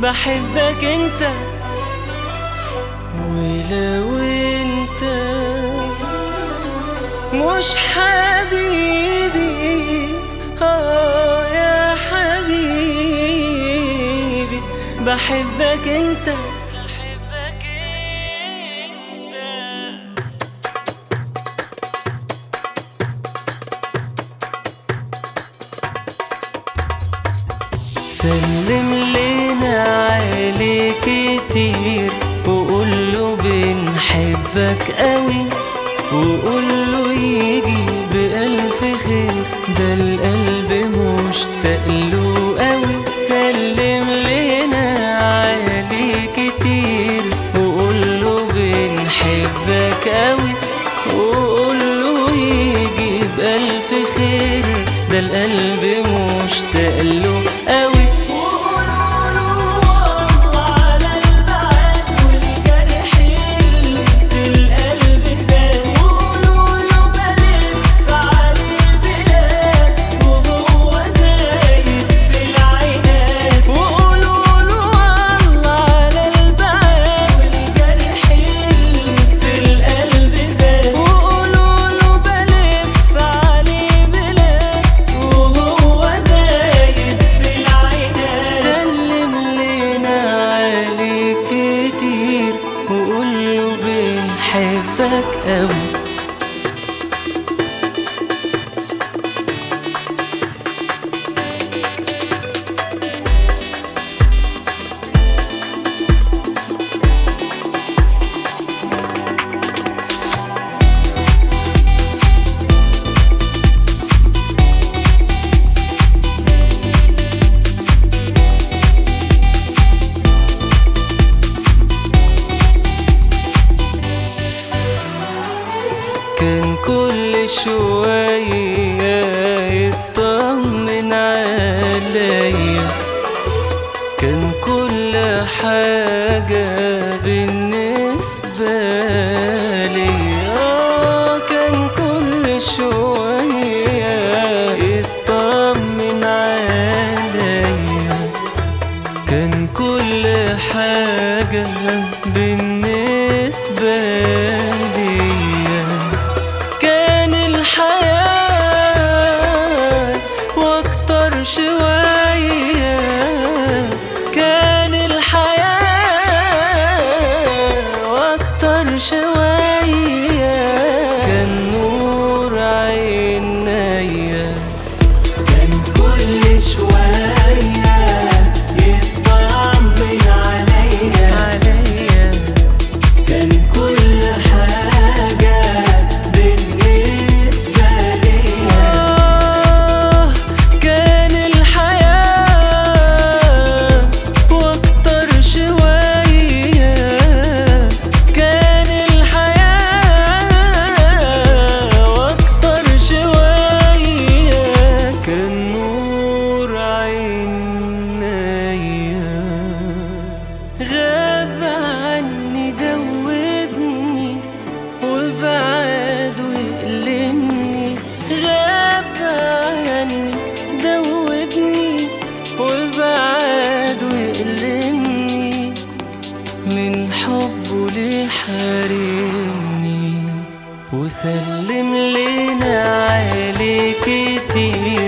بحبك انت ولو انت مش حبيبي اه يا حبيبي بحبك انت بحبك انت سلم لنا عليه كتير وقول له بنحبك قوي وقول له يجي بألف خير ده القلب مشتاق له قوي سلم لنا عليه كتير وقول له بنحبك قوي وقول له يجي بألف خير ده القلب مشتاق له قوي سلم لنا عليه كتير وقول له بنحبك قوي كان كل شوية يطمن عليا كان كل حاجة بالنسبة لي آه كان كل شوية يطمن عليا كان كل حاجة بالنسبة ليا كان الحياة واكتر شوية كان الحياة واكتر شوية كان نور عينيا كان كل شوية يطمن عليا عليا كان كل حاجة بالنسبة ليا كان الحياة واكتر شوية كان الحياة واكتر شوية كان نور عينيا غاب عني دوبني وبعد ويقلمني غاب عني دوبني وبعد ويقلمني من حبه ليه حارمني وسلم لنا عليه كتير